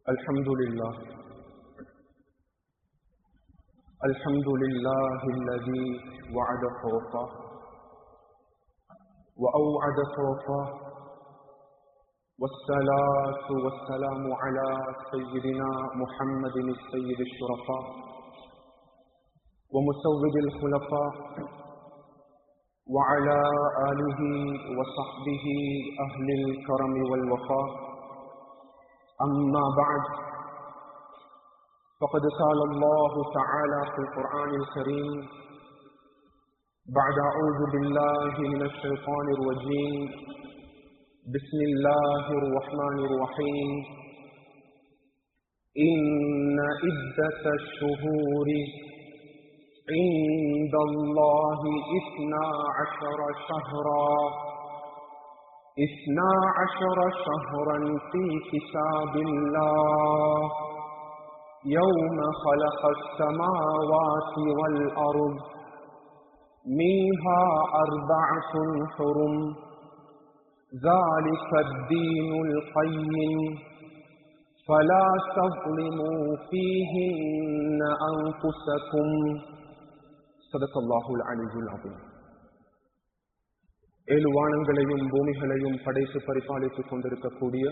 الحمد لله الحمد لله الذي وعد فوقه وأوعد فوقه والصلاة والسلام على سيدنا محمد السيد الشرفاء ومسود الخلفاء وعلى آله وصحبه أهل الكرم والوفاء أما بعد فقد قال الله تعالى في القرآن الكريم بعد أعوذ بالله من الشيطان الرجيم بسم الله الرحمن الرحيم إن عدة الشهور عند الله إثنا عشر شهرا إثنا عشر شهرا في كتاب الله يوم خلق السماوات والأرض منها أربعة حرم ذلك الدين القيم فلا تظلموا فيهن أنفسكم صدق الله العلي العظيم ஏழு வானங்களையும் பூமிகளையும் படைத்து பரிபாலித்துக் கொண்டிருக்கக்கூடிய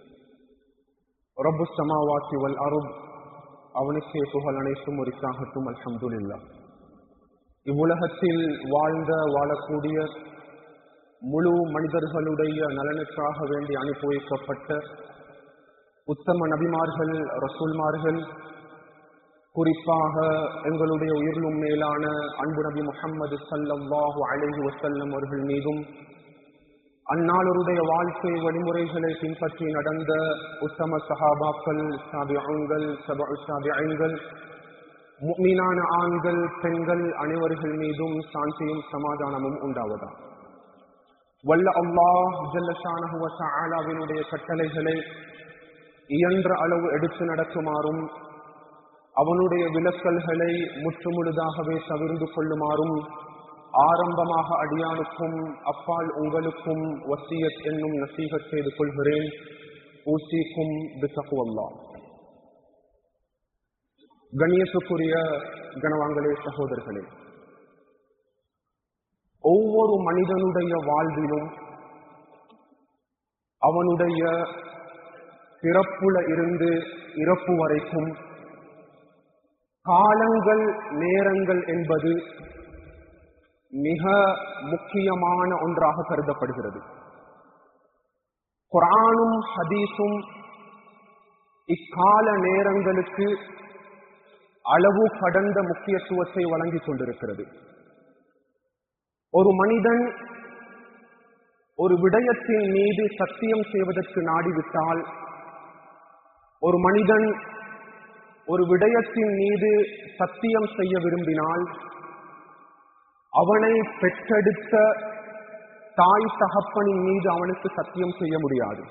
ரப்பு சமாவாசி வல் அருப் அவனுக்கே புகழ் அனைத்தும் ஒரிசாகட்டும் அல்ஹம்துலில்லா இவ்வுலகத்தில் வாழ்ந்த வாழக்கூடிய முழு மனிதர்களுடைய நலனுக்காக வேண்டி அனுப்பி வைக்கப்பட்ட உத்தம நபிமார்கள் ரசூல்மார்கள் குறிப்பாக எங்களுடைய உயிரிலும் மேலான அன்பு நபி முகமது சல்லாஹூ அலஹி வசல்லம் அவர்கள் மீதும் அந்நாளருடைய வாழ்க்கை வழிமுறைகளை பின்பற்றி நடந்த உத்தம சஹாபாக்கள் சாபியங்கள் சாபியங்கள் மீனான ஆண்கள் பெண்கள் அனைவர்கள் மீதும் சாந்தியும் சமாதானமும் உண்டாவதா வல்ல அல்லாஹ் ஜல்லஷானஹுவசாலாவினுடைய கட்டளைகளை இயன்ற அளவு எடுத்து நடக்குமாறும் அவனுடைய விலக்கல்களை முற்றுமுழுதாகவே தவிர்ந்து கொள்ளுமாறும் ஆரம்பமாக அடியானுக்கும் அப்பால் உங்களுக்கும் வசியத் என்னும் நசீகத் செய்து கொள்கிறேன் ஊசிக்கும் பிசகுவல்லா கண்ணியத்துக்குரிய கனவாங்களே சகோதரர்களே ஒவ்வொரு மனிதனுடைய வாழ்விலும் அவனுடைய பிறப்புல இருந்து இறப்பு வரைக்கும் காலங்கள் நேரங்கள் என்பது மிக முக்கியமான ஒன்றாக கருதப்படுகிறது குரானும் ஹதீஸும் இக்கால நேரங்களுக்கு அளவு கடந்த முக்கியத்துவத்தை வழங்கிக் கொண்டிருக்கிறது ஒரு மனிதன் ஒரு விடயத்தின் மீது சத்தியம் செய்வதற்கு நாடிவிட்டால் ஒரு மனிதன் ஒரு விடயத்தின் மீது சத்தியம் செய்ய விரும்பினால் அவனை பெற்றெடுத்த தாய் தகப்பனின் மீது அவனுக்கு சத்தியம் செய்ய முடியாது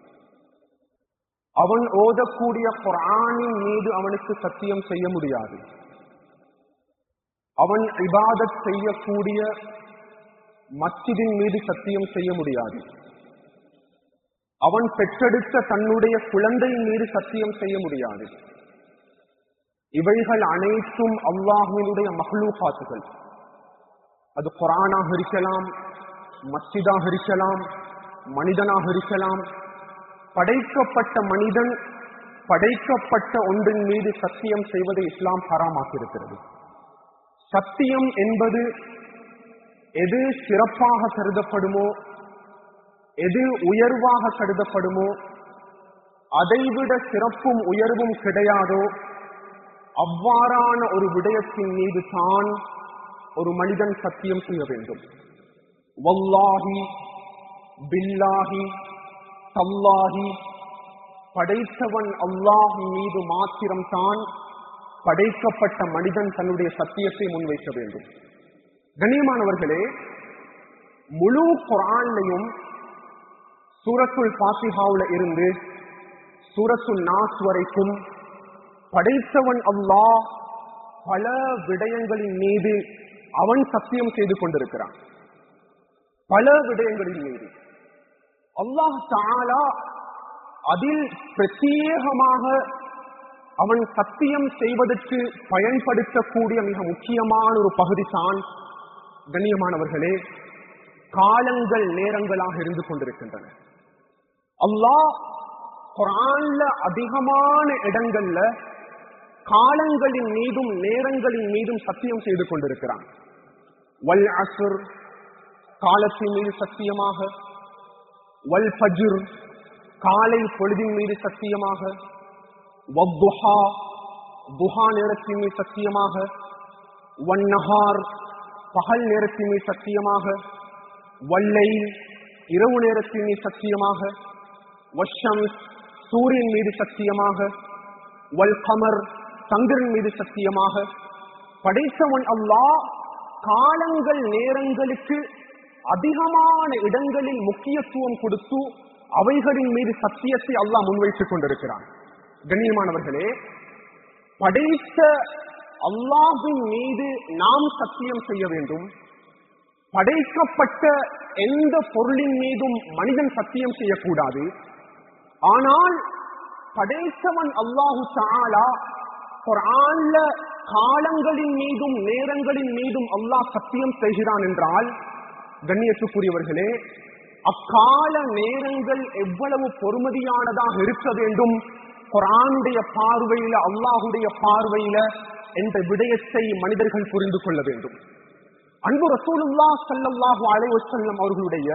அவன் ஓதக்கூடிய குரானின் மீது அவனுக்கு சத்தியம் செய்ய முடியாது அவன் இபாதத் செய்யக்கூடிய மச்சிதின் மீது சத்தியம் செய்ய முடியாது அவன் பெற்றெடுத்த தன்னுடைய குழந்தையின் மீது சத்தியம் செய்ய முடியாது இவைகள் அனைத்தும் அல்லாஹுவினுடைய மகளூபாத்துகள் அது குரானாக இருக்கலாம் மஸ்ஜிதாக இருக்கலாம் மனிதனாக இருக்கலாம் படைக்கப்பட்ட மனிதன் படைக்கப்பட்ட ஒன்றின் மீது சத்தியம் செய்வதை இஸ்லாம் ஹராமாக்கியிருக்கிறது சத்தியம் என்பது எது சிறப்பாக கருதப்படுமோ எது உயர்வாக கருதப்படுமோ அதைவிட சிறப்பும் உயர்வும் கிடையாதோ அவ்வாறான ஒரு விடயத்தின் மீது தான் ஒரு மனிதன் சத்தியம் செய்ய வேண்டும் வல்லாஹி பில்லாஹி தல்லாஹி படைத்தவன் அல்லாஹ் மீது மாத்திரம்தான் படைக்கப்பட்ட மனிதன் தன்னுடைய சத்தியத்தை முன்வைக்க வேண்டும் கண்ணியமானவர்களே முழு குரான்லையும் சூரத்துல் பாத்திஹாவுல இருந்து சூரத்துல் நாஸ் வரைக்கும் படைத்தவன் அல்லாஹ் பல விடயங்களின் மீது அவன் சத்தியம் செய்து கொண்டிருக்கிறான் பல விடயங்களின் மீது அல்லாஹ் தாலா அதில் பிரத்யேகமாக அவன் சத்தியம் செய்வதற்கு பயன்படுத்தக்கூடிய மிக முக்கியமான ஒரு பகுதி தான் கண்ணியமானவர்களே காலங்கள் நேரங்களாக இருந்து கொண்டிருக்கின்றன அல்லாஹ் குரான்ல அதிகமான இடங்கள்ல காலங்களின் மீதும் நேரங்களின் மீதும் சத்தியம் செய்து கொண்டிருக்கிறான் வல் அசுர் காலத்தின் மீது சத்தியமாக வல் ஃபஜ்ர் காலை பொழுதின் மீது சத்தியமாக வத்துஹா துஹா நேரத்தின் மீது சத்தியமாக வன்னஹார் பகல் நேரத்தின் மீது சத்தியமாக வல்லை இரவு நேரத்தின் மீது சத்தியமாக வஷம் சூரியன் மீது சத்தியமாக வல் கமர் சந்திரன் மீது சத்தியமாக படைத்தவன் அல்லாஹ் காலங்கள் நேரங்களுக்கு அதிகமான இடங்களில் முக்கியத்துவம் கொடுத்து அவைகளின் மீது சத்தியத்தை அல்லாஹ் முன்வைத்துக் கொண்டிருக்கிறான் கண்ணியமானவர்களே படைத்த அல்லாஹின் மீது நாம் சத்தியம் செய்ய வேண்டும் படைக்கப்பட்ட எந்த பொருளின் மீதும் மனிதன் சத்தியம் செய்யக்கூடாது ஆனால் படைத்தவன் அல்லாஹு தாலா குரான்ல காலங்களின் மீதும் நேரங்களின் மீதும் அல்லாஹ் சத்தியம் செய்கிறான் என்றால் கண்ணியத்துக்குரியவர்களே அக்கால நேரங்கள் எவ்வளவு பொறுமதியானதாக இருக்க வேண்டும் குரானுடைய பார்வையில அல்லாஹுடைய பார்வையில என்ற விடயத்தை மனிதர்கள் புரிந்து கொள்ள வேண்டும் அன்பு ரசூலுல்லா சல்லல்லாஹு அலைஹி வஸல்லம் அவர்களுடைய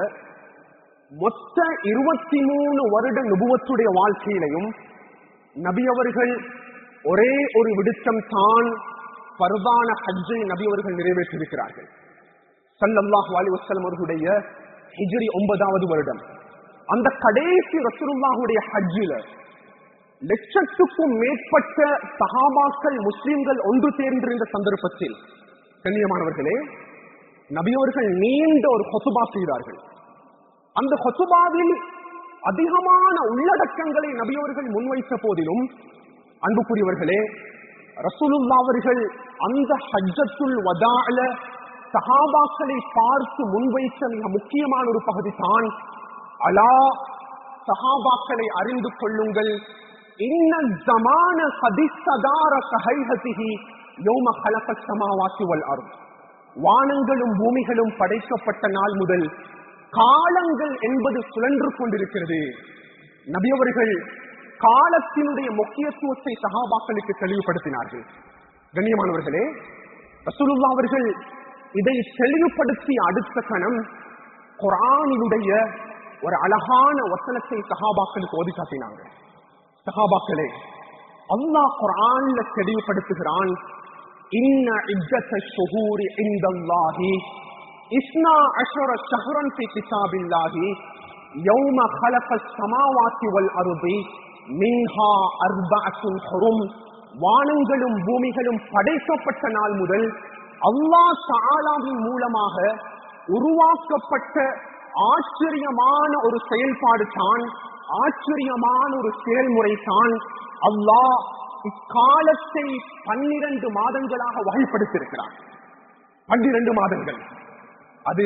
மொத்த இருபத்தி மூணு வருட நுபுவத்துடைய வாழ்க்கையிலையும் நபி அவர்கள் ஒரே ஒரு விடுத்தம் தான் பரதான ஹஜ்ஜை நபி அவர்கள் நிறைவேற்றியிருக்கிறார்கள் சல்லல்லாஹு அலைஹி வஸல்லம் அவர்களுடைய ஹிஜ்ரி ஒன்பதாவது வருடம் அந்த கடைசி ரசூலுல்லாஹுடைய ஹஜ்ஜில லட்சத்துக்கும் மேற்பட்ட சஹாபாக்கள் முஸ்லிம்கள் ஒன்று சேர்ந்திருந்த சந்தர்ப்பத்தில் கண்ணியமானவர்களே நபியவர்கள் நீண்ட ஒரு ஹொசுபா செய்தார்கள் அந்த ஹொசுபாவில் அதிகமான உள்ளடக்கங்களை நபியவர்கள் முன்வைத்த போதிலும் அன்புக்குரியவர்களே ரசூலுல்லா அவர்கள் அந்த ஹஜ்ஜத்துல் வதால சஹாபாக்களை பார்த்து முன்வைத்த மிக முக்கியமான ஒரு பகுதி தான் அலா சஹாபாக்களை அறிந்து கொள்ளுங்கள் இன்ன ஜமான கதிசதார கஹைஹதிஹி யௌம கலக சமாவாசி வல் அருள் வானங்களும் பூமிகளும் படைக்கப்பட்ட நாள் முதல் காலங்கள் என்பது சுழன்று கொண்டிருக்கிறது நபியவர்கள் காலத்தினுடைய முக்கியத்துவத்தை சகாபாக்களுக்கு தெளிவுபடுத்தினார்கள் கண்ணியமானவர்களே ரசூலுல்லா அவர்கள் இதை தெளிவுபடுத்திய அடுத்த கணம் குரானினுடைய ஒரு அழகான வசனத்தை சகாபாக்களுக்கு ஓதி காட்டினாங்க சகாபாக்களே அல்லாஹ் குரான்ல தெளிவுபடுத்துகிறான் இன்ன இஜ்ஜத்த ஷுஹூரி இந்தல்லாஹி இஸ்னா அஷர ஷஹரன் ஃபி கிதாபில்லாஹி யௌம خلق السماوات والارض மின்ஹா அர்பஅத்துன் ஹுரும் வானங்களும் பூமிகளும் படைக்கப்பட்ட நாள் முதல் அல்லாஹ் தஆலாவின் மூலமாக உருவாக்கப்பட்ட ஆச்சரியமான ஒரு செயல்பாடு தான் ஆச்சரியமான ஒரு செயல்முறை தான் அல்லாஹ் இக்காலத்தை பன்னிரண்டு மாதங்களாக வகைப்படுத்தியிருக்கிறார் பன்னிரண்டு மாதங்கள் அது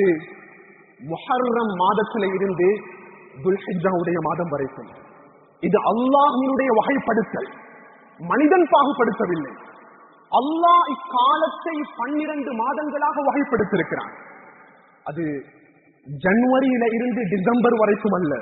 முஹர்ரம் மாதத்தில இருந்து துல்ஹிஜாவுடைய மாதம் வரைக்கும் இது அல்லாஹினுடைய வகைப்படுத்தல் மனிதன் பாகுபடுத்தவில்லை அல்லாஹ் இக்காலத்தை பன்னிரண்டு மாதங்களாக வகைப்படுத்தியிருக்கிறான் அது ஜனவரியில இருந்து டிசம்பர் வரைக்கும் அல்ல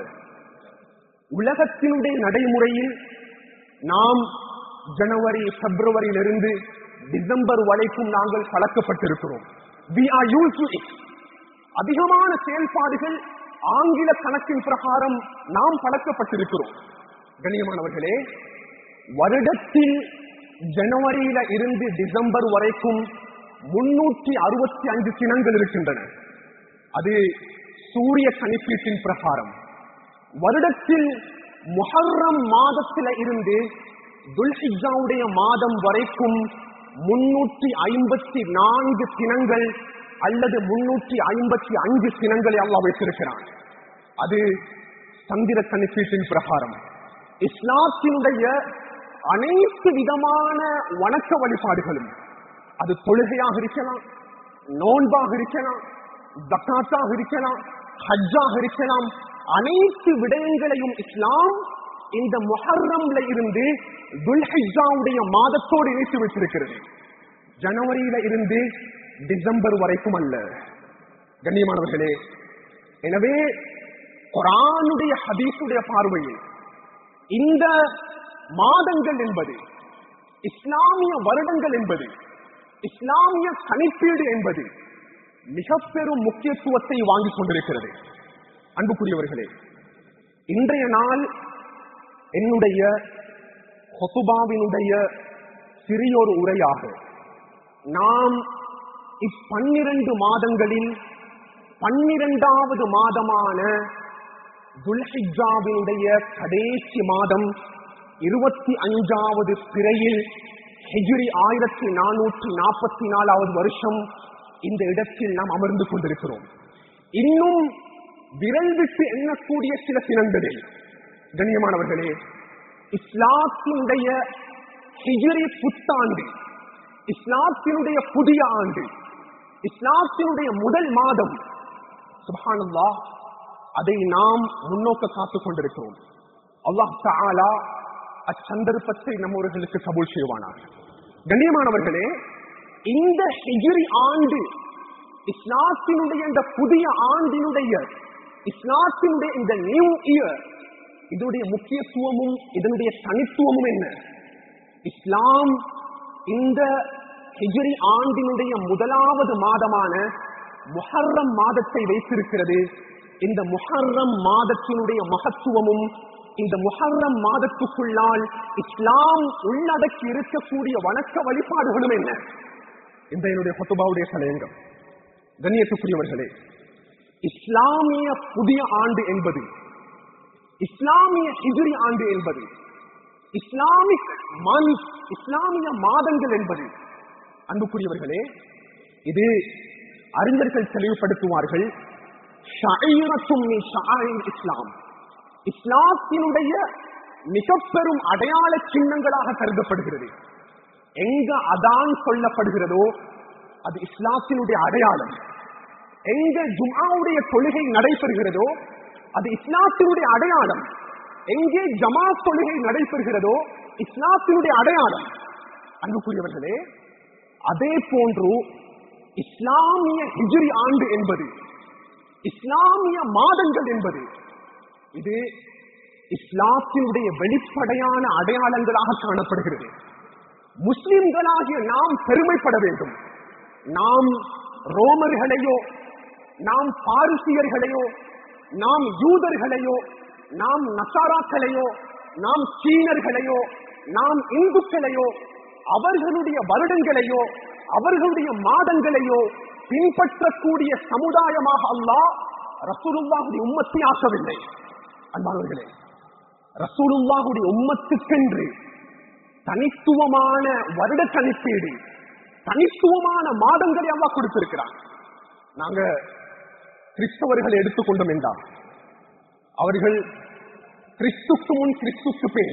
உலகத்தினுடைய நடைமுறையில் நாம் ஜனவரி பிப்ரவரியிலிருந்து டிசம்பர் வரைக்கும் நாங்கள் பழக்கப்பட்டிருக்கிறோம் we are used to it அதிகமான செயல்பாடுகள் ஆங்கில கணக்கின் பிரகாரம் நாம் பழக்கப்பட்டிருக்கிறோம் கண்ணியமானவர்களே வருடத்தில் ஜனவரியில இருந்து டிசம்பர் வரைக்கும் முன்னூற்றி அறுபத்தி அஞ்சு தினங்கள் இருக்கின்றன அது சூரிய கணிப்பீட்டின் பிரகாரம் வருடத்தில் முஹர்ரம் மாதத்தில இருந்து துல்ஹிஜாவுடைய மாதம் வரைக்கும் முன்னூற்றி ஐம்பத்தி நான்கு தினங்கள் அல்லது முன்னூற்றி ஐம்பத்தி அஞ்சு தினங்களை அல்லாஹ் வைத்திருக்கிறான் அது சந்திர கணிப்பீட்டின் பிரகாரம் இஸ்லாத்தினுடைய அனைத்து விதமான வணக்க வழிபாடுகளும் அது தொழுகையாக இருக்கலாம் நோன்பாக இருக்கலாம் ஜக்காத்தாக இருக்கலாம் ஹஜ்ஜாக இருக்கலாம் அனைத்து விடயங்களையும் இஸ்லாம் இந்த முஹர்ரம்ல இருந்து துல்ஹிஜாவுடைய மாதத்தோடு இணைத்து வைத்திருக்கிறது ஜனவரியில இருந்து டிசம்பர் வரைக்கும் அல்ல கண்ணியமானவர்களே எனவே குரானுடைய ஹதீஸுடைய பார்வையில் இந்த மாதங்கள் என்பது இஸ்லாமிய வருடங்கள் என்பது இஸ்லாமிய கணிப்பீடு என்பது மிக பெரும் முக்கியத்துவத்தை வாங்கிக் கொண்டிருக்கிறது அன்புக்குரியவர்களே இன்றைய நாள் என்னுடைய ஹொசுபாவினுடைய சிறியொரு உரையாக நாம் இப்பன்னிரண்டு மாதங்களில் பன்னிரண்டாவது மாதமான துல்ஹிஜாவினுடைய கடைசி மாதம் இருபத்தி அஞ்சாவது பிறையில் ஹிஜ்ரி ஆயிரத்தி நானூற்றி நாற்பத்தி நாலாவது வருஷம் இந்த இடத்தில் நாம் அமர்ந்து கொண்டிருக்கிறோம் இன்னும் விரல் விட்டு எண்ணக்கூடிய சில தினங்களில் கண்ணியமானவர்களே இஸ்லாத்தினுடைய ஹிஜ்ரி புத்தாண்டு இஸ்லாத்தினுடைய புதிய ஆண்டு இஸ்லாத்தினுடைய முதல் மாதம் சுபஹானல்லா அதை நாம் முன்னோக்க காத்துக் கொண்டிருக்கிறோம் அல்லாஹ் தஆலா அச்சந்தர்ப்பத்தை நம்மவர்களுக்கு கபூல் செய்வானார் கண்ணியமானவர்களே இந்த ஹிஜ்ரி ஆண்டு இஸ்லாத்தினுடைய இந்த புதிய ஆண்டினுடைய இஸ்லாத்தினுடைய இந்த நியூ இயர் இதனுடைய முக்கியத்துவமும் இதனுடைய தனித்துவமும் என்ன இஸ்லாம் இந்த ஹிஜ்ரி ஆண்டினுடைய முதலாவது மாதமான முஹர்ரம் மாதத்தை வைத்திருக்கிறது இந்த முஹர்ரம் மாதத்தினுடைய மகத்துவமும் இந்த முஹர்ரம் மாதத்துக்குள்ளால் இஸ்லாம் உள்ளடக்கி இருக்கக்கூடிய வணக்க வழிபாடுகளும் என்ன இந்த என்னுடைய ஹொத்துபாவுடைய தலையங்கம் கண்ணியத்துக்குரியவர்களே இஸ்லாமிய புதிய ஆண்டு என்பது இஸ்லாமிய ஹிஜ்ரி ஆண்டு என்பது இஸ்லாமிக் மந்த் இஸ்லாமிய மாதங்கள் என்பது அன்புக்குரியவர்களே இது அறிஞர்கள் தெளிவுபடுத்துவார்கள் ஷஅீரத்தும் மின் ஷஅஈர் இஸ்லாம் இஸ்லாத்தினுடைய மிக பெரும் அடையாள சின்னங்களாக கருதப்படுகிறது எங்க அதான் சொல்லப்படுகிறதோ அது இஸ்லாத்தினுடைய அடையாளம் எங்க ஜும்ஆவுடைய தொழுகை நடைபெறுகிறதோ அது இஸ்லாத்தினுடைய அடையாளம் எங்கே ஜமாத் தொழுகை நடைபெறுகிறதோ இஸ்லாத்தினுடைய அடையாளம் அன்புக்குரியவர்களே அதே போன்று இஸ்லாமிய ஹிஜ்ரி ஆண்டு என்பது இஸ்லாமிய மாதங்கள் என்பது இது இஸ்லாத்தினுடைய வெளிப்படையான அடையாளங்களாக காணப்படுகிறது முஸ்லிம்களாகிய நாம் பெருமைப்பட வேண்டும் நாம் ரோமர்களையோ நாம் பாரிசியர்களையோ நாம் யூதர்களையோ நாம் நசாராக்களையோ நாம் சீனர்களையோ நாம் இந்துக்களையோ அவர்களுடைய வருடங்களையோ அவர்களுடைய மாதங்களையோ பின்பற்றக்கூடிய சமுதாயமாக அல்லாஹ் ரசூலுல்லாஹுடைய உம்மத்தை ஆக்கவில்லை அன்பானவர்களே ரசூலுல்லாஹுடைய உம்மத்துக்கென்று தனித்துவமான வருட கணிப்பீடு தனித்துவமான மாதங்களை அல்லாஹ் கொடுத்திருக்கிறான் நாங்க கிறிஸ்தவர்களை எடுத்துக்கொண்டோம் என்றால் அவர்கள் கிறிஸ்துக்கு முன் கிறிஸ்துக்கு பேர்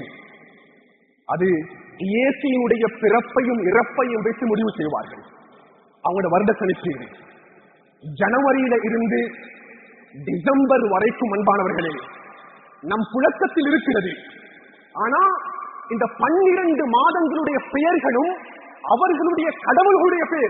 அது இயேசுடைய பிறப்பையும் இறப்பையும் வைத்து முடிவு செய்வார்கள் அவங்களோட வருட கணிப்பீடு ஜனவரியில இருந்து டிசம்பர் வரைக்கும் அன்பானவர்களே நம் புழக்கத்தில் இருக்கிறது ஆனா இந்த பன்னிரண்டு மாதங்களுடைய பெயர்களும் அவர்களுடைய கடவுள்களுடைய பெயர்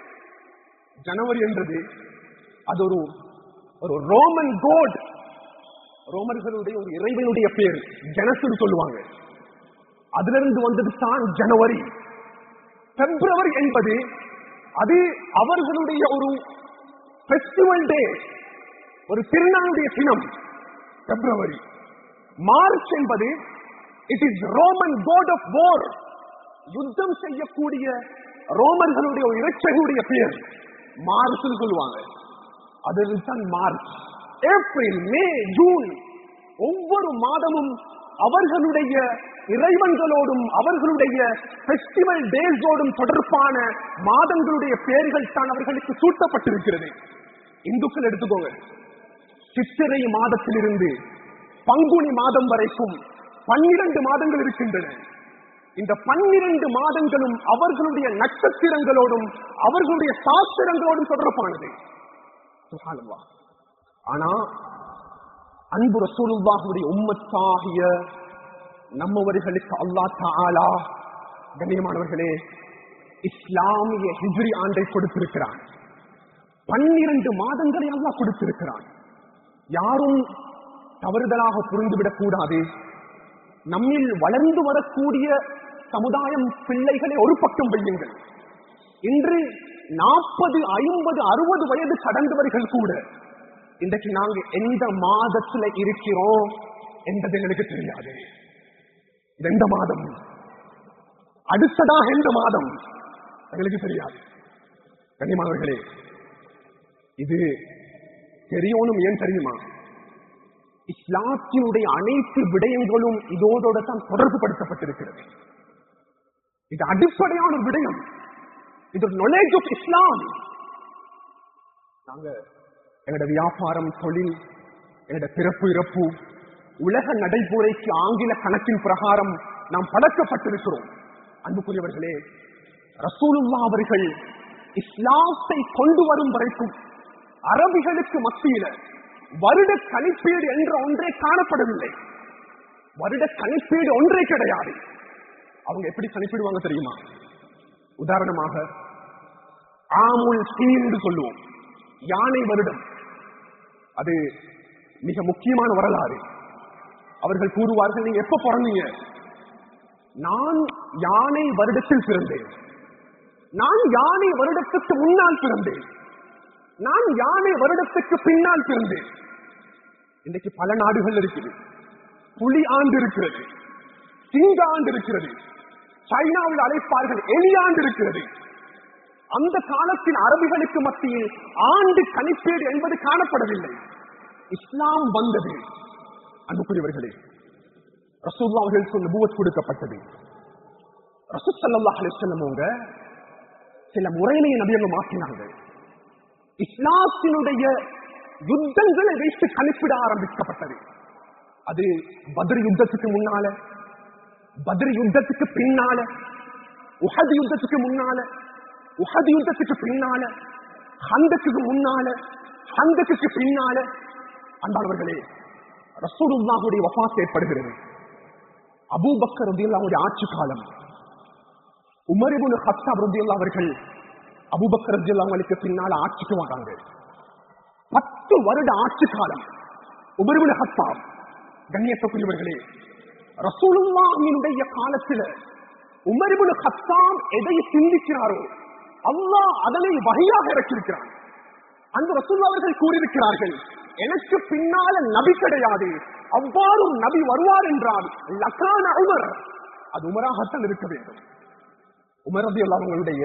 ஜனவரி என்பது அது ஒரு ஒரு ரோமன் கோட் ரோமர்களுடைய ஒரு இறைவனுடைய பேர் ஜனசுன்னு சொல்லுவாங்க அதிலிருந்து வந்தது தான் ஜனவரி பிப்ரவரி என்பது அது அவர்களுடைய ஒரு பெஸ்டிவல் டே ஒரு திருநாளுடைய தினம் பிப்ரவரி மார்ச் என்பது it is Roman god of war யுத்தம் செய்யக்கூடிய ரோமர்களுடைய ஒரு இறைச்சகனுடைய பெயர் மார்ச் சொல்லுவாங்க அதுதான் மார்ச் ஏப்ரல் மே ஜூன் ஒவ்வொரு மாதமும் அவர்களுடைய இறைவன்களோடும் அவர்களுடைய பெஸ்டிவல் டேஸோடும் தொடர்பான மாதங்களுடைய பெயர்கள் தான் அவர்களுக்கு சூட்டப்பட்டிருக்கிறது இந்துக்கள் எடுத்துக்கோங்க சித்திரை மாதத்திலிருந்து பங்குனி மாதம் வரைக்கும் பன்னிரண்டு மாதங்கள் இருக்கின்றன இந்த பன்னிரண்டு மாதங்களும் அவர்களுடைய நட்சத்திரங்களோடும் அவர்களுடைய சாஸ்திரங்களோடும் தொடர்பானது சுப்ஹானல்லாஹ். ஆனா அன்பு ரசூலுல்லாஹுடைய உம்மத்தாகிய நம்மவர்களுக்கு அல்லாஹ் தாலா கண்ணியமானவர்களே இஸ்லாமிய ஹிஜ்ரி ஆண்டை கொடுத்திருக்கிறான் பன்னிரண்டு மாதங்களை அல்லாஹ் கொடுத்திருக்கிறான் யாரும் தவறுதலாக புரிந்துவிடக் கூடாது நம்மில் வளர்ந்து வரக்கூடிய சமுதாயம் பிள்ளைகளை ஒரு பக்கம் வையுங்கள் இன்று நாற்பது ஐம்பது அறுபது வயது கடந்தவர்கள் கூட இன்றைக்கு நாங்க எந்த மாதத்துல இருக்கிறோம் என்பது எங்களுக்கு தெரியாது இது எந்த மாதம் அடுத்ததாக எந்த மாதம் எங்களுக்கு தெரியாது கண்ணியமானவர்களே இது தெரியணும் ஏன் தெரியுமா இஸ்லாத்தினுடைய அனைத்து விடயங்களும் இதோட தான் தொடர்பு படுத்தப்பட்டிருக்கிறது இது அடிப்படையான ஒரு விடயம் இது knowledge ஆஃப் இஸ்லாம் நாங்க எங்களோட வியாபாரம் தொழில் எங்களோட பிறப்பு இறப்பு உலக நடைமுறைக்கு ஆங்கில கணக்கின் பிரகாரம் நாம் பழக்கப்பட்டிருக்கிறோம் அன்புக்குரியவர்களே ரசூலுல்லா அவர்கள் இஸ்லாத்தை கொண்டு வரும் வரைக்கும் அரபிகளுக்கு மத்தியில வருட கணிப்பீடு என்ற ஒன்றே காணப்படவில்லை வருட கணிப்பீடு ஒன்றே கிடையாது அவங்க எப்படி கணிப்பிடுவாங்க தெரியுமா உதாரணமாக ஆமுல் தீர்ந்து சொல்லுவோம் யானை வருடம் அது மிக முக்கியமான வரலாறு அவர்கள் கூறுவார்கள் நீங்க எப்ப பிறந்தீங்க நான் யானை வருடத்தில் பிறந்தேன் நான் யானை வருடத்துக்கு முன்னால் பிறந்தேன் நான் யானை வருடத்துக்கு பின்னால் பிறந்தேன் இன்னைக்கு பல நாடுகள் இருக்குது புலி ஆண்டு இருக்கிறது சிங்க ஆண்டு இருக்கிறது சைனாவில் அழைப்பார்கள் எலியாண்டு இருக்கிறது அந்த காலத்தில் அரபிகளுக்கு மத்தியில் ஆண்டு கணிப்பீடு என்பது காணப்படவில்லை இஸ்லாம் வந்தது அன்புக்குரியவர்களே ரசூல்லா அவர்களுக்கு நபுவத் கொடுக்கப்பட்டது ரசூல் ஸல்லல்லாஹு அலைஹி வஸல்லம் அவங்க சில முறையிலேயே நபியங்க மாற்றினாங்க இஸ்லாத்தினுடைய யுத்தங்களை வைத்து கணிப்பிட ஆரம்பிக்கப்பட்டது அது பத்ர் யுத்தத்துக்கு முன்னால பத்ர் யுத்தத்துக்கு பின்னால உஹது யுத்தத்துக்கு முன்னால உஹது யுத்தத்துக்கு பின்னால ஹந்தத்துக்கு முன்னால ஹந்தத்துக்கு பின்னால அன்பானவர்களே ரசூலுல்லாஹுடைய வஃபாத் ஏற்படுகிறது அபூபக்கர் ரதியல்லாஹுடைய ஆட்சி காலம் உமர் இப்னு ஹத்தாப் ரதியல்லாஹு அவர்கள் அபூபக்கர் ரதியல்லாஹு அவங்களுக்கு பின்னால ஆட்சிக்கு வராங்க பத்து வருட ஆட்சி காலம் உமர் இப்னு ஹத்தாப் கண்ணியத்துக்குரியவர்களே ரசூலுல்லாஹினுடைய காலத்துல உமர் இப்னு ஹத்தாப் எதை சிந்திக்கிறாரோ அல்லாஹ் அதனை வகையாக இறக்கியிருக்கிறான் அந்த ரசூல்லா அவர்கள் கூறியிருக்கிறார்கள் எனக்கு பின்னால நபி கிடையாது அவ்வாறு ஒரு நபி வருவார் என்றால் லக்கான உமர் அது உமராகத்தான் இருக்க வேண்டும் உமர் ரதி அவங்களுடைய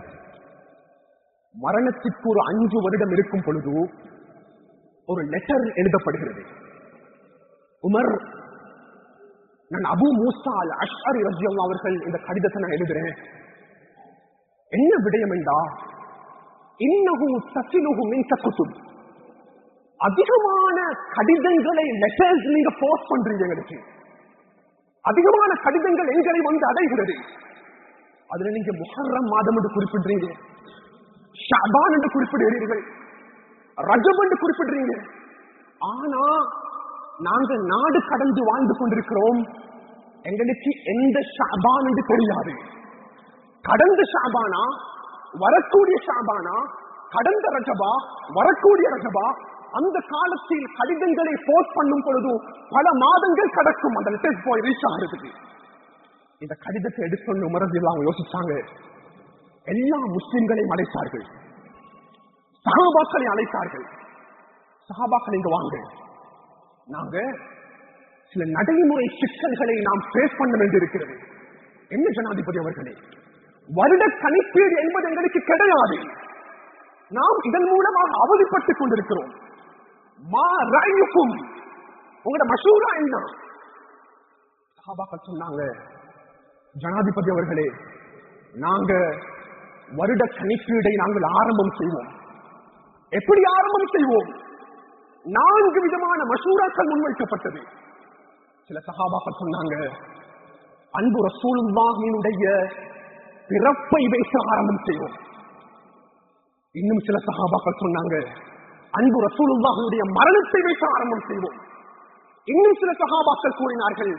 மரணத்திற்கு ஒரு அஞ்சு வருடம் இருக்கும் பொழுது ஒரு லெட்டர் எழுதப்படுகிறது உமர் நான் அபு மூசா அல் அஷ்அரி ரஜியல்லா அவர்கள் இந்த கடிதத்தை நான் எழுதுறேன் என்ன விடயம் என்றா இன்னகு தசிலுகு மின்க குத்துப் அதிகமான கடிதங்களை லெட்டர்ஸ் நீங்க போஸ்ட் பண்றீங்க எங்களுக்கு அதிகமான கடிதங்கள் எங்களை வந்து அடைகிறது அதுல நீங்க முஹர்ரம் மாதம் என்று குறிப்பிடுறீங்க ஷபான் என்று குறிப்பிடுகிறீர்கள் ரஜப் என்று குறிப்பிடுறீங்க ஆனா நாங்க நாடு கடந்து வாழ்ந்து கொண்டிருக்கிறோம் எங்களுக்கு எந்த ஷாபான் என்று தெரியாது கடந்த ஷாபானா வரக்கூடிய ஷாபானா கடந்த ரஜபா வரக்கூடிய ரஜபா அந்த காலத்தில் கடிதங்களை போஸ்ட் பண்ணும் பொழுது பல மாதங்கள் கடக்கும் அந்த லெட்டர் போய் ரீச் ஆகிறதுக்கு இந்த கடிதத்தை எடுத்து உமரது எல்லாம் யோசிச்சாங்க எல்லா முஸ்லிம்களையும் அழைத்தார்கள் சகாபாக்களை அழைத்தார்கள் சகாபாக்கள் இங்க வாங்க நாங்க சில நடைமுறை சிக்கல்களை நாம் பேஸ் பண்ண வேண்டியிருக்கிறது என்ன ஜனாதிபதி அவர்களே வருட கணிப்பீடு என்பது எங்களுக்கு கிடையாது நாம் இதன் மூலமாக அவதிப்பட்டுக் கொண்டிருக்கிறோம் மா ராயுக்கும் உங்களோட மசூரா என்ன சஹாபாக்கள் சொன்னாங்க ஜனாதிபதி அவர்களே நாங்க வருட கணிப்பீடை நாங்கள் ஆரம்பம் செய்வோம் எப்படி ஆரம்பம் செய்வோம் நான்கு விதமான மசூராக்கள் முன்வைக்கப்பட்டது சில சகாபாக்கள் சொன்னாங்க அன்பு ரசூலுல்லாஹினுடைய பிறப்பை வைத்து ஆரம்பம் செய்வோம் இன்னும் சில சகாபாக்கள் சொன்னாங்க அன்பு ரசூலுல்லாஹினுடைய மரணத்தை வைத்து ஆரம்பம் செய்வோம் இன்னும் சில சகாபாக்கள் கூறினார்கள்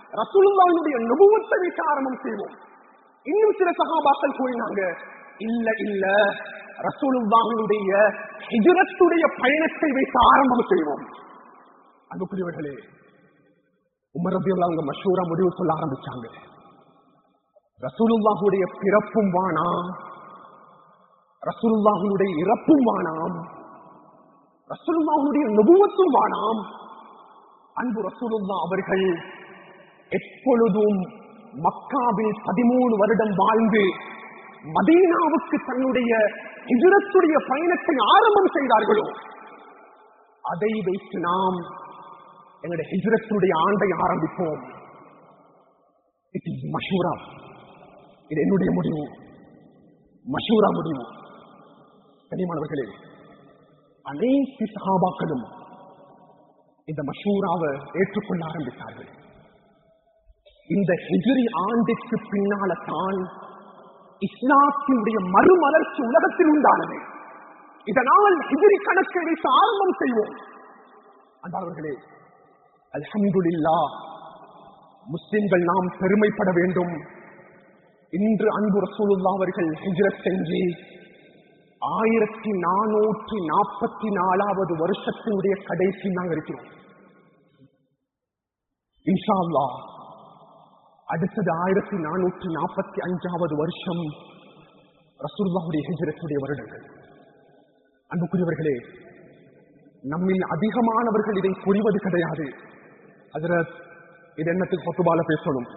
ரசூலுல்லாஹினுடைய நுபுவத்தை வைத்து ஆரம்பம் செய்வோம் இன்னும் சில சகாபாக்கள் கூறினாங்க இல்ல இல்ல ரசூலுல்லாஹினுடைய ஹிஜ்ரத்துடைய பயணத்தை வைத்து ஆரம்பம் செய்வோம் அன்புக்குரியவர்களே உமர் ரபியுல்லா அவங்க மஷூரா முடிவு சொல்ல ஆரம்பிச்சாங்க ரசூலுல்லாஹுடைய பிறப்பும் வானாம் ரசூலுல்லாஹுடைய இறப்பும் வானாம் ரசூலுல்லாஹுடைய நுபுவத்தும் வானாம் அன்பு ரசூலுல்லா அவர்கள் எப்பொழுதும் மக்காவில் பதிமூணு வருடம் வாழ்ந்து மதீனாவுக்கு தன்னுடைய ஹிஜ்ரத்துடைய பயணத்தை ஆரம்பம் செய்தார்களோ அதை வைத்து நாம் எங்களுடைய ஹிஜ்ரத்துடைய ஆண்டை ஆரம்பிப்போம் இட் இஸ் மஷூரா இது என்னுடைய முடிவு மஷூரா முடிவு கனிமானவர்களே அனைத்து சகாபாக்களும் இந்த மஷூராவை ஏற்றுக்கொள்ள ஆரம்பித்தார்கள் இந்த ஹிஜ்ரி ஆண்டுக்கு பின்னால தான் இஸ்லாத்தினுடைய மறுமலர்ச்சி உலகத்தில் உண்டானது இதனால் ஹிஜ்ரி கணக்கை வைத்து ஆரம்பம் செய்வோம் அன்பானவர்களே அல்ஹம்துலில்லா முஸ்லிம்கள் நாம் பெருமைப்பட வேண்டும் இன்று அன்பு ரசூலுல்லா அவர்கள் ஹிஜ்ரத் செஞ்சு ஆயிரத்தி நானூற்றி நாற்பத்தி நாலாவது வருஷத்தினுடைய கடைசி நாங்கள் இருக்கிறோம் இன்ஷா அல்லாஹ் அடுத்தது ஆயிரத்தி நானூற்றி நாற்பத்தி அஞ்சாவது வருஷம் ரசூல்லாவுடைய ஹிஜ்ரத்துடைய வருடங்கள் அன்புக்குரியவர்களே நம்மில் அதிகமானவர்கள் இதை புரிவது கிடையாது அதுல இது என்னத்துக்கு பொத்துபால பேசணும்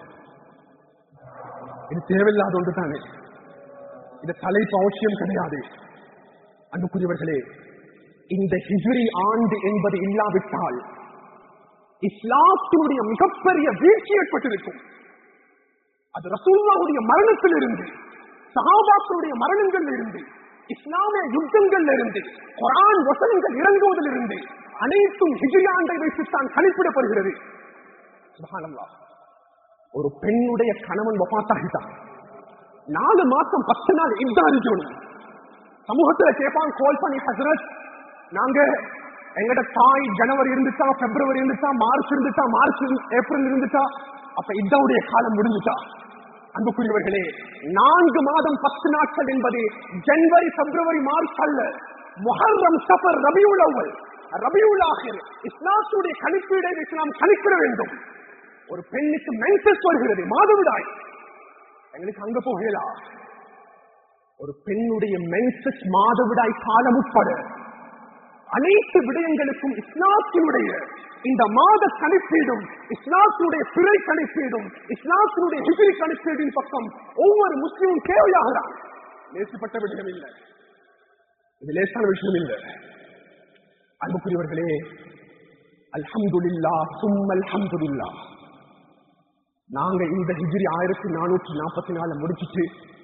இது தேவையில்லாத ஒன்று தானே இது தலைப்பு அவசியம் கிடையாது அன்புக்குரியவர்களே இந்த ஹிஜ்ரி ஆண்டு என்பது இல்லாவிட்டால் இஸ்லாத்தினுடைய மிகப்பெரிய வீழ்ச்சி ஏற்பட்டிருக்கும் அது ரசூல்லாவுடைய மரணத்தில் இருந்து சஹாபாக்களுடைய மரணங்கள் இருந்து இஸ்லாமிய யுத்தங்கள்ல இருந்து குரான் வசனங்கள் இறங்குவதில் இருந்து அனைத்தும் ஹிஜ்ரி ஆண்டை வைத்துத்தான் கணிப்பிடப்படுகிறது சுப்ஹானல்லாஹ். ஒரு பெண்ணுடைய கணவன் வபாத்தாகிட்டான் நாலு மாசம் பத்து நாள் இதாரிக்கணும் சமூகத்துல கேட்பான் கால் பண்ணி ஹசரத் நாங்க எங்கட தாய் ஜனவரி இருந்துச்சா பிப்ரவரி இருந்துச்சா மார்ச் இருந்துச்சா மார்ச் இருந்து- ஏப்ரல் இருந்துச்சா அப்ப இதாவுடைய காலம் முடிஞ்சுச்சா அன்புக்குரியவர்களே நான்கு மாதம் பத்து நாட்கள் என்பது ஜனவரி பிப்ரவரி மார்ச் அல்ல முஹர்ரம் சஃபர் ரபியுல் அவ்வல் ரபியுல் ஆஹிர் இஸ்லாத்துடைய கணிப்பீடை வைத்து நாம் கணிப்பிட வேண்டும் ஒரு பெண்ணுக்கு மென்சஸ் வருகிறது மாதவிடாய் எங்களுக்கு அங்க போகலாம் ஒரு பெண்ணுடைய மென்சஸ் மாதவிடாய் காலம் உட்பட அனைத்து விடயங்களுக்கும் இஸ்லாத்தினுடைய இந்த மாத கணிப்பீடும் இஸ்லாத்தினுடைய பிறை கணிப்பீடும் இஸ்லாத்தினுடைய ஹிஜ்ரி கணிப்பீடின் பக்கம் ஒவ்வொரு முஸ்லீமும் தேவையாகிறான் லேசப்பட்ட விஷயம் இல்லை இது லேசான விஷயம் இல்லை அன்புக்குரியவர்களே அல்ஹம்துலில்லா சும் அல்ஹம்துலில்லா நாங்க இந்த ஹிஜ்ரி ஆயிரத்தி நானூற்றி நாற்பத்தி நாலு முடிச்சிட்டு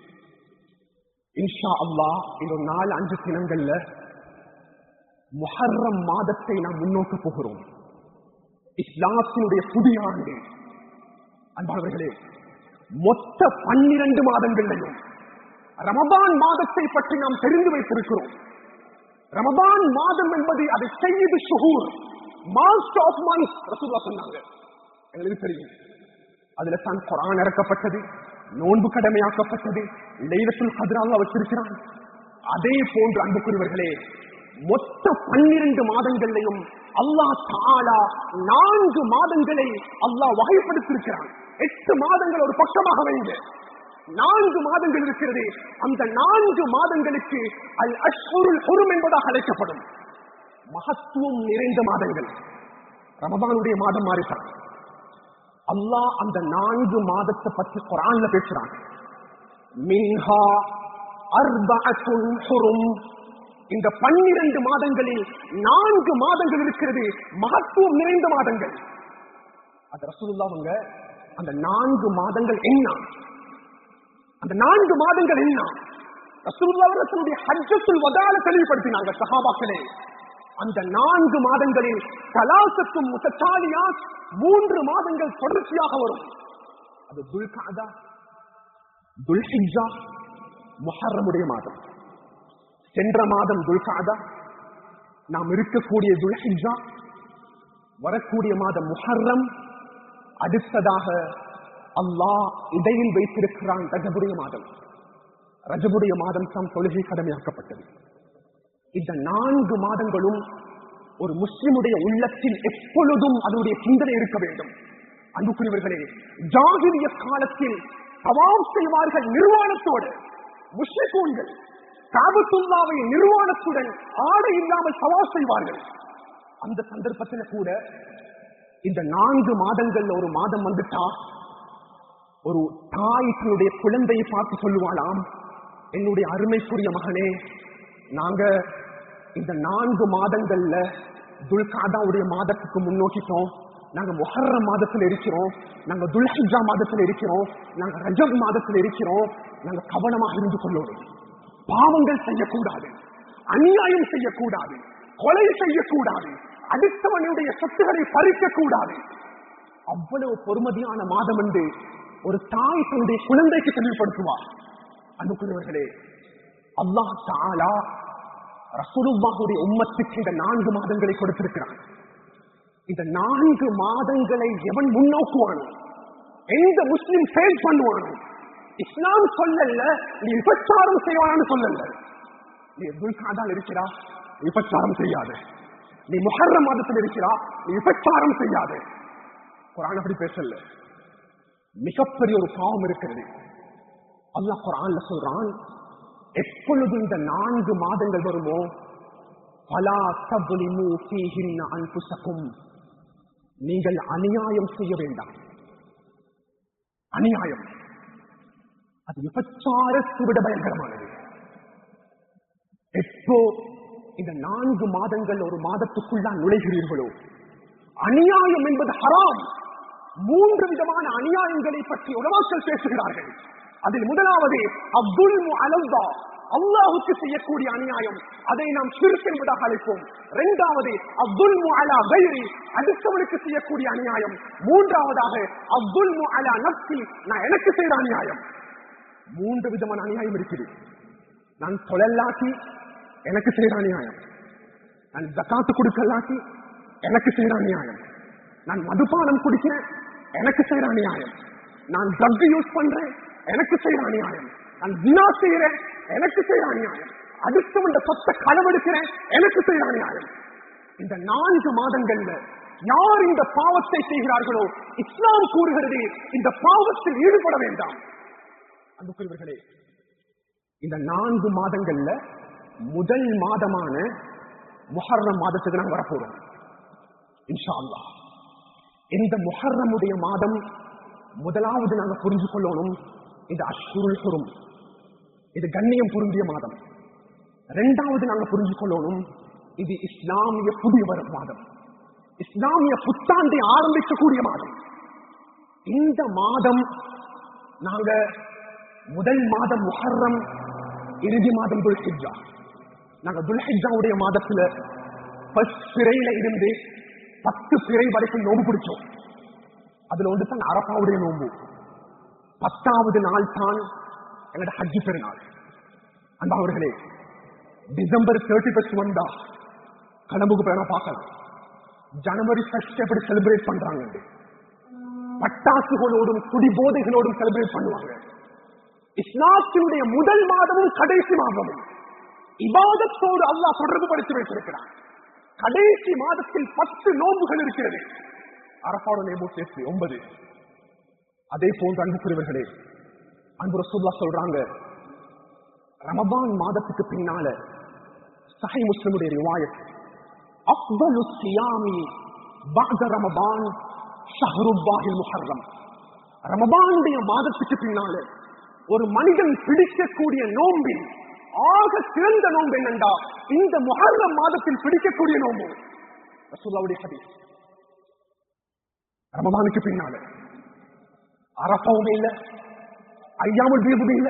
இன்ஷா அல்லாஹ் இன்னொரு நாலு அஞ்சு தினங்கள்ல முஹர்ரம் மாதத்தை நாம் முன்னோக்க போகிறோம் இஸ்லாத்தினுடைய புதிய ஆண்டு அன்பானவர்களே மொத்த பன்னிரண்டு மாதங்களையும் ரமபான் மாதத்தை பற்றி நாம் தெரிந்து வைத்திருக்கிறோம் ரமபான் மாதம் என்பது அது செய்து ஷுகூர் மாஸ்டர் ஆஃப் மந்த்ஸ் ரசூல்லா சொன்னாங்க எங்களுக்கு தெரியும் அதுல தான் குரான் இறக்கப்பட்டது நோன்பு கடமையாக்கப்பட்டது லைலத்துல் கதிராக வச்சிருக்கிறான் அதே போன்று அன்புக்குரியவர்களே மொத்த பன்னிரண்டு மாதங்களையும் அல்லாஹ் தாலா நான்கு மாதங்களை அல்லாஹ் வகைப்படுத்தியிருக்கிறான் எட்டு மாதங்கள் ஒரு பக்கமாக வைங்க நான்கு மாதங்கள் இருக்கிறது அந்த நான்கு மாதங்களுக்கு அல் அஷ்ஹுருல் ஹுரும் என்பதாக அழைக்கப்படும் மகத்துவம் நிறைந்த மாதங்கள் ரமபானுடைய மாதம் மாறிட்டான் அல்லாஹ் அந்த நான்கு மாதத்தை பற்றி குரான்ல பேசுறான் மின்ஹா அர்பஅத்துன் ஹுரும் இந்த பன்னிரண்டு மாதங்களில் நான்கு மாதங்கள் இருக்கிறது மகத்துவம் நிறைந்த மாதங்கள் அது ரசூலுல்லாஹ் அவங்க அந்த நான்கு மாதங்கள் என்ன அந்த நான்கு மாதங்கள் என்ன ரசூலுல்லாஹ் அவர்கள் தன்னுடைய ஹஜ்ஜத்துல் வதால தெளிவுபடுத்தினாங்க சஹாபாக்களே அந்த நான்கு மாதங்களில் கலாசத்தும் முத்தத்தாலியா மூன்று மாதங்கள் தொடர்ச்சியாக வரும் அது துல்காதா துல்ஹிஜா முஹர்ரமுடைய மாதம் சென்ற மாதம் துல்காதா நாம் இருக்கக்கூடிய துல்ஹிஜா வரக்கூடிய மாதம் முஹர்ரம் அடுத்ததாக அல்லாஹ் இடையில் வைத்திருக்கிறான் ரஜபுடைய மாதம் ரஜபுடைய மாதம் தான் தொழுகை கடமையாக்கப்பட்டது இந்த நான்கு மாதங்களும் ஒரு முஸ்லிமுடைய உள்ளத்தில் எப்பொழுதும் அதனுடைய சிந்தனை இருக்க வேண்டும் அன்புக்குரியவர்களே ஜாகிரிய காலத்தில் தவாம் செய்வார்கள் நிர்வாணத்தோடு முஸ்லிகூன்கள் காபத்துல்லாவை நிர்வாணத்துடன் ஆடை இல்லாமல் சவால் செய்வார்கள் அந்த சந்தர்ப்பத்தில் கூட இந்த நான்கு மாதங்கள்ல ஒரு மாதம் வந்துட்டா ஒரு தாய் தன்னுடைய குழந்தையை பார்த்து சொல்லுவாளாம் என்னுடைய அருமைக்குரிய மகனே நாங்க இந்த நான்கு மாதங்கள்ல துல்காதாவுடைய மாதத்துக்கு முன்னோக்கிட்டோம் நாங்க மொஹர்ர மாதத்துல இருக்கிறோம் நாங்க துல்ஹிஜா மாதத்துல இருக்கிறோம் நாங்க ரஜப் மாதத்துல இருக்கிறோம் நாங்க கவனமாக இருந்து கொள்ளணும் பாவங்கள் செய்யக்கூடாது அநியாயம் செய்யக்கூடாது கொலை செய்யக்கூடாது அடுத்தவனுடைய சொத்துக்களை பறிக்க கூடாது அவ்வளவு பொறுமதியான மாதம் என்று ஒரு தாய் தன்னுடைய குழந்தைக்கு தெளிவுபடுத்துவார் அன்புக்குரியவர்களே அல்லாஹ் தாலா ரசூலுல்லாஹுடைய உம்மத்துக்கு இந்த நான்கு மாதங்களை கொடுத்திருக்கிறான் இந்த நான்கு மாதங்களை எவன் முன்னோக்குவானோ எந்த முஸ்லிம் ஃபெயில் பண்ணுவானோ இஸ்லாம் சொல்லல நீ விபச்சாரம் செய்வானு சொல்லல நீ துல்காதால் இருக்கிறா விபச்சாரம் செய்யாத நீ முஹர்ர மாதத்தில் இருக்கிறா நீ விபச்சாரம் செய்யாத குரான் அப்படி பேசல மிகப்பெரிய ஒரு பாவம் இருக்கிறது அல்லாஹ் குரான்ல சொல்றான் எப்பொழுது இந்த நான்கு மாதங்கள் வருமோ பலா தபுலிமு ஃபீஹின்ன அன்புசக்கும் நீங்கள் அநியாயம் செய்ய வேண்டாம் அநியாயம் அது விபச்சாரத்தை விட பயங்கரமானது எப்போ இந்த நான்கு மாதங்கள் ஒரு மாதத்துக்குள்ளால் நுழைகிறீர்களோ அநியாயம் என்பது ஹராம் மூன்று விதமான அநியாயங்களை பற்றி உலமாக்கள் பேசுகிறார்கள் அதில் முதலாவது அப்துல் அலந்தா அல்லாஹுக்கு செய்யக்கூடிய அநியாயம் அதை நாம் சிறுக்கு என்பதாக அழைப்போம் இரண்டாவது அப்துல் அலா கைரி அடுத்தவனுக்கு செய்யக்கூடிய அநியாயம் மூன்றாவதாக அப்துல் அலா நப்சி நான் எனக்கு செய்யற அநியாயம் மூன்று விதமான அநியாயம் இருக்குது நான் தொழல்லாட்டி எனக்கு செய்யற அநியாயம் நான் ஜக்காத்து கொடுக்கலாட்டி எனக்கு செய்யற அநியாயம் நான் மதுபானம் குடிக்கிறேன் எனக்கு செய்யற அநியாயம் நான் ட்ரக் யூஸ் பண்றேன் எனக்கு செய்யற அநியாயம் நான் தினா செய்யறேன் எனக்கு செய்யற அநியாயம் அடுத்தவன் சொத்தை களவெடுக்கிறேன் எனக்கு செய்யற அநியாயம் இந்த நான்கு மாதங்கள்ல யார் இந்த பாவத்தை செய்கிறார்களோ இஸ்லாம் கூறுகிறது இந்த பாவத்தில் ஈடுபட வேண்டாம் அன்புக்குரியவர்களே இந்த நான்கு மாதங்கள்ல முதல் மாதமான முஹர்ரம் மாதத்துக்கு நாங்க வரப்போறோம் இன்ஷா அல்லாஹ் இந்த முஹர்ரமுடைய மாதம் முதலாவது நாங்க புரிஞ்சு கொள்ளணும் இது அஷ்குருள் ஹுரும் இது கண்ணியம் பொருந்திய மாதம் இரண்டாவது நாங்க புரிஞ்சு கொள்ளணும் இது இஸ்லாமிய புதிய வரும் மாதம் இஸ்லாமிய புத்தாண்டை ஆரம்பிக்கக்கூடிய மாதம் இந்த மாதம் நாங்க முதல் மாதம் முஹர்ரம் இறுதி மாதம் துல்ஹிஜா நாங்க துல்ஹிஜாவுடைய மாதத்துல ஃபர்ஸ்ட் பிறையில இருந்து பத்து பிறை வரைக்கும் நோம்பு பிடிச்சோம் அதுல ஒன்று தான் அரபாவுடைய நோம்பு பத்தாவது நாள் தான் எங்களோட ஹஜ்ஜி பெருநாள் அந்த அவர்களே டிசம்பர் தேர்ட்டி ஃபர்ஸ்ட் வந்தா கனவுக்கு பேர பார்க்கலாம் ஜனவரி ஃபர்ஸ்ட் எப்படி செலிப்ரேட் பண்றாங்க பட்டாசுகளோடும் குடி போதைகளோடும் செலிப்ரேட் பண்ணுவாங்க இஸ்லாத்தினுடைய முதல் மாதமும் கடைசி மாதமும் இபாதத்தோடு அல்லாஹ் தொடர்பு படுத்தி வைத்திருக்கிறார் கடைசி மாதத்தில் பத்து நோன்புகள் இருக்கிறது அரபாடு நேபு சேர்த்து ஒன்பது அதே போன்று அன்புக்குரியவர்களே அன்பு ரசூல்லா சொல்றாங்க ரமபான் மாதத்துக்கு பின்னால சஹை முஸ்லிமுடைய ரிவாயத் அஃதலு சியாமி பஅத ரமபான் ஷஹ்ருல்லாஹில் முஹர்ரம் ரமபானுடைய மாதத்துக்கு பின்னால ஒரு மனிதன் பிடிக்கக்கூடிய நோம்பில் ஆக சிறந்த நோன்பு என்னண்டா இந்த முஹர்ரம் மாதத்தில் பிடிக்கக்கூடிய நோம்பு ரசூல்லாவுடைய ஹதீஸ் ரமபானுக்கு பின்னால அரப்பாவும் இல்ல ஐயாமல் தீபும் இல்ல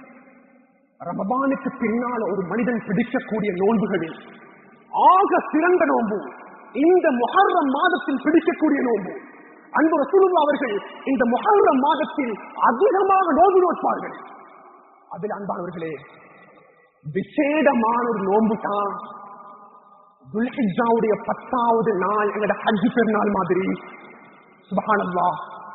ரமபானுக்கு பின்னால ஒரு மனிதன் பிடிக்கக்கூடிய நோன்புகளில் ஆக சிறந்த நோன்பு இந்த முஹர்ரம் மாதத்தில் பிடிக்கக்கூடிய நோன்பு அன்பு ரசூலுல்லா அவர்கள் இந்த முஹர்ரம் மாதத்தில் அதிகமாக நோன்பு நோட்பார்கள் அதில் அன்பானவர்களே விசேடமான ஒரு நோன்பு தான் துல்ஹிஜாவுடைய பத்தாவது நாள் எங்கட ஹஜ் பெருநாள் மாதிரி சுபஹானல்லா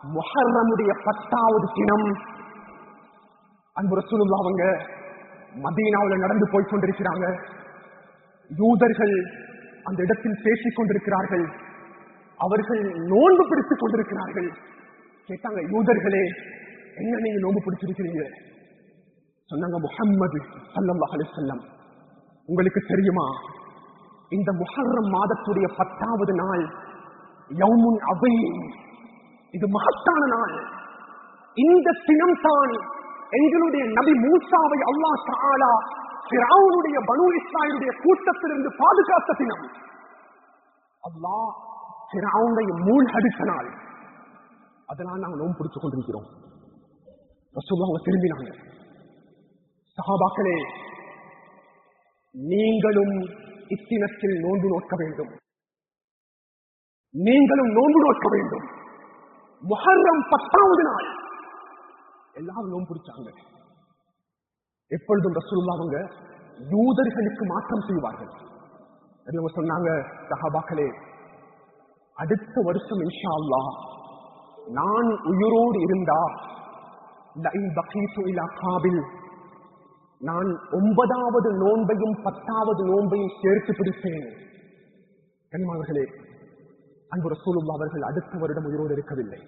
முஹர்ரமுடைய பத்தாவது தினம் அன்பு ரசூலுல்லாஹ் அவங்க மதீனாவுல நடந்து போய் கொண்டிருக்கிறாங்க யூதர்கள் அந்த இடத்தில் பேசிக் கொண்டிருக்கிறார்கள் அவர்கள் நோன்பு பிடித்துக் கொண்டிருக்கிறார்கள் கேட்டாங்க யூதர்களே என்ன நீங்க நோன்பு பிடிச்சிருக்கிறீங்க சொன்னாங்க முஹம்மது ஸல்லல்லாஹு அலைஹி வஸல்லம் உங்களுக்கு தெரியுமா இந்த முஹர்ரம் மாதத்துடைய பத்தாவது நாள் யௌமுன் அபீம் இது மகத்தான நாள் இந்த தினம் தான் எங்களுடைய நபி மூசாவை அல்லாஹ் தஆலா ஃபிரௌனுடைய பனு இஸ்ராயலுடைய கூட்டத்திலிருந்து பாதுகாத்த தினம் அல்லாஹ் ஃபிரௌனை மூழ்கடித்த நாள் அதனால் நாங்கள் நோன்பு பிடித்துக் கொண்டிருக்கிறோம் ரசூலுல்லாஹ் அவங்க திரும்பினாங்க சஹாபாக்களே நீங்களும் இத்தினத்தில் நோன்பு நோக்க வேண்டும் நீங்களும் நோன்பு நோக்க வேண்டும் முஹர்ரம் பத்தாவது நாள் எல்லாரும் நோன்பு பிடிச்சாங்க எப்பொழுதும் ரசூலுல்லா அவங்க யூதர்களுக்கு மாற்றம் செய்வார்கள் நபி அவங்க சொன்னாங்க சஹாபாக்களே அடுத்த வருஷம் இன்ஷா அல்லாஹ் நான் உயிரோடு இருந்தா லஇன் பகீது இலா காபில் நான் ஒன்பதாவது நோன்பையும் பத்தாவது நோன்பையும் சேர்த்து பிடிப்பேன் கனிமாவர்களே அன்பு ரசூலுல்லா அவர்கள் அடுத்த வருடம் உயிரோடு இருக்கவில்லை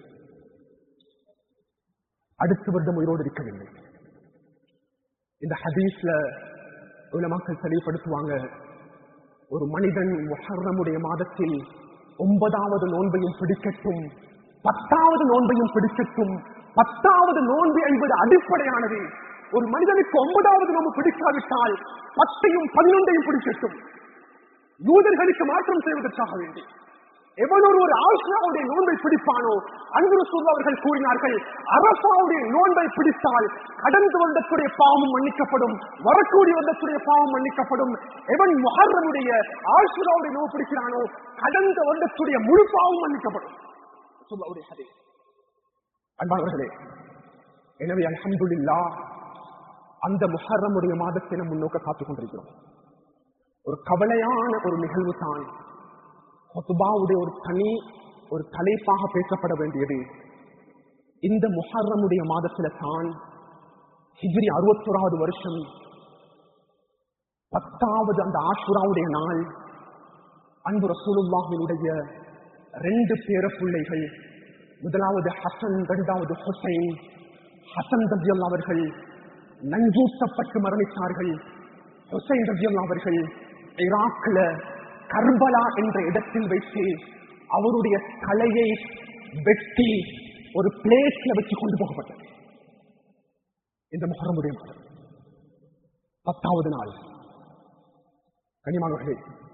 அடுத்த வருடம் உயிரோடு இருக்கவில்லை இந்த ஹதீஸ்ல உலமாக்கள் தெளிவுபடுத்துவாங்க ஒரு மனிதன் முஹர்ரமுடைய மாதத்தில் ஒன்பதாவது நோன்பையும் பிடிக்கட்டும் பத்தாவது நோன்பையும் பிடிக்கட்டும் பத்தாவது நோன்பு என்பது அடிப்படையானது ஒரு மனிதனுக்கு ஒன்பதாவது நோன்பு பிடிக்காவிட்டால் பத்தையும் பதினொன்றையும் பிடிக்கட்டும் யூதர்களுக்கு மாற்றம் செய்வதற்காக வேண்டி எவனொரு ஒரு ஆசிராவுடைய நோன்பை பிடிப்பானோ அன்பு அவர்கள் கூறினார்கள் அரசாவுடைய நோன்பை பிடித்தால் கடந்து வந்தக்கூடிய பாவம் மன்னிக்கப்படும் வரக்கூடிய வந்தக்கூடிய பாவம் மன்னிக்கப்படும் எவன் மொஹர்ரமுடைய ஆசிராவுடைய நோவு பிடிக்கிறானோ கடந்த வந்தக்கூடிய முழு பாவம் மன்னிக்கப்படும் ரசூலுல்லாஹ்வுடைய ஹதீஸ். அன்பானவர்களே எனவே அல்ஹம்துலில்லா அந்த முஹர்ரமுடைய மாதத்தை நம் முன்னோக்க காத்துக் கொண்டிருக்கிறோம் ஒரு கவலையான ஒரு நிகழ்வு தான் ஹுத்பாவுடைய ஒரு தனி ஒரு தலைப்பாக பேசப்பட வேண்டியது இந்த முஹர்ரமுடைய மாதத்துல தான் ஹிஜ்ரி அறுபத்தோராவது வருஷம் பத்தாவது அந்த ஆஷுராவுடைய நாள் அன்பு ரசூலுல்லாஹினுடைய ரெண்டு பேர பிள்ளைகள் முதலாவது ஹசன் இரண்டாவது ஹுசைன் ஹசன் ரஜியல்லா அவர்கள் நஞ்சூட்டப்பட்டு மரணித்தார்கள் ஹுசைன் ரஜியல்லா அவர்கள் ஈராக்ல கர்பலா என்ற இடத்தில் வைத்து அவருடைய தலையை வெட்டி ஒரு பிளேட்ல வச்சு கொண்டு போகப்பட்டது இந்த முகரமுடைய மாதம் பத்தாவது நாள் கனிமானவர்களே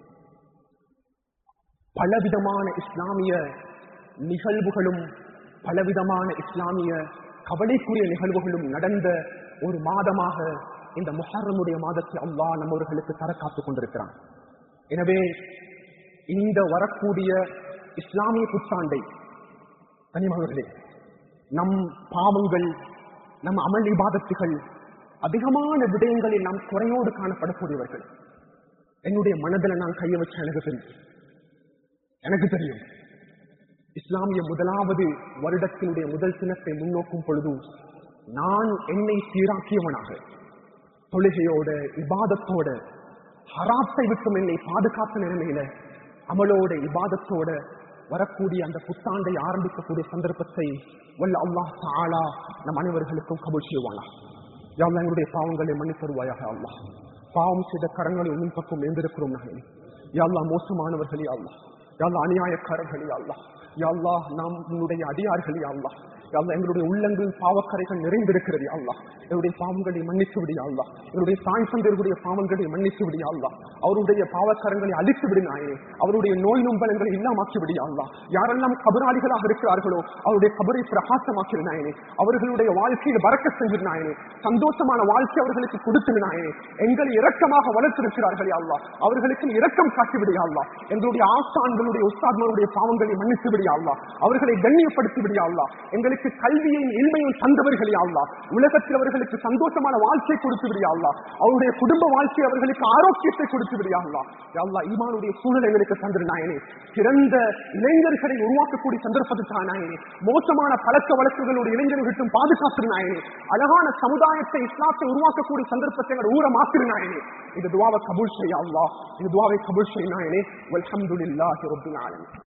பலவிதமான இஸ்லாமிய நிகழ்வுகளும் பலவிதமான இஸ்லாமிய கவலைக்குரிய நிகழ்வுகளும் நடந்த ஒரு மாதமாக இந்த முஹர்ரமுடைய மாதத்தை அல்லாஹ் நம்மவர்களுக்கு தர காத்துக் கொண்டிருக்கிறான் எனவே இந்த வரக்கூடிய இஸ்லாமிய புத்தாண்டை கனிமகளே நம் பாவங்கள் நம் அமல் இபாதத்துகள் அதிகமான விடயங்களில் நாம் குறையோடு காணப்படக்கூடியவர்கள் என்னுடைய மனதில் நான் கைய வச்ச எனக்கு தெரியும் எனக்கு தெரியும் இஸ்லாமிய முதலாவது வருடத்தினுடைய முதல் தினத்தை முன்னோக்கும் பொழுது நான் என்னை சீராக்கியவனாக தொழுகையோட இபாதத்தோட ஹராத்தை விட்டும் என்னை பாதுகாத்த நிலைமையில அமலோட இபாதத்தோட வரக்கூடிய அந்த புத்தாண்டை ஆரம்பிக்கக்கூடிய சந்தர்ப்பத்தை வல்ல அல்லாஹ் தாலா நம் அனைவர்களுக்கும் கபூல் செய்வானா யாழ்லா எங்களுடைய பாவங்களை மன்னித்தருவாயாக அல்லாஹ் பாவம் செய்த கரங்களை உன் பக்கம் எழுந்திருக்கிறோம் நாங்கள் யாழ்லா மோசமானவர்களே அல்லாஹ் யாழ்லா அநியாயக்காரர்களே அல்லாஹ் யாழ்லா நாம் உன்னுடைய அடியார்களே அல்லாஹ் யாழ்லா எங்களுடைய உள்ளங்கள் பாவக்கரைகள் நிறைந்திருக்கிறது அல்லாஹ் எங்களுடைய பாவங்களை மன்னித்து விடியா அல்லாஹ் எங்களுடைய தாய் தந்தையர்களுடைய பாவங்களை மன்னித்து விடியா அல்லாஹ் அவருடைய பாவக்கரங்களை அழித்து விடினாயே அவருடைய நோய் நொம்பலங்களை இல்லாமாக்கி விடியா அல்லாஹ் யாரெல்லாம் கபராளிகளாக இருக்கிறார்களோ அவருடைய கபரை பிரகாசமாக்கினாயனே அவர்களுடைய வாழ்க்கையில் வரக்க செஞ்சிருந்தாயனே சந்தோஷமான வாழ்க்கை அவர்களுக்கு கொடுத்திருந்தாயனே எங்களை இரக்கமாக வளர்த்திருக்கிறார்களே அல்லாஹ் அவர்களுக்கு இரக்கம் காட்டி விடியா அல்லாஹ் எங்களுடைய ஆசான்களுடைய உஸ்தாத்மாருடைய பாவங்களை மன்னித்து விடியா அல்லாஹ் அவர்களை கண்ணியப்படுத்தி விடியா அல்லாஹ் எங்களுக்கு அவர்களுக்கு கல்வியையும் இல்மையும் தந்தவர்கள் யாழ்லா உலகத்தில் அவர்களுக்கு சந்தோஷமான வாழ்க்கை கொடுத்து விடியாள்லா அவருடைய குடும்ப வாழ்க்கை அவர்களுக்கு ஆரோக்கியத்தை கொடுத்து விடியாள்லா யாழ்லா ஈமானுடைய சூழல் எங்களுக்கு தந்திரு நாயனே சிறந்த இளைஞர்களை உருவாக்கக்கூடிய சந்தர்ப்பத்தை தான் நாயனே மோசமான பழக்க வழக்குகளுடைய இளைஞர்களுக்கும் பாதுகாத்து நாயனே அழகான சமுதாயத்தை இஸ்லாத்தை உருவாக்கக்கூடிய சந்தர்ப்பத்தை எங்கள் ஊரை மாத்திரு நாயனே இந்த துவாவை கபூல் செய்ய அல்லாஹ் இந்த துவாவை கபூல் செய்ய நாயனே வல்ஹம்துலில்லாஹி ரப்பில் ஆலமீன்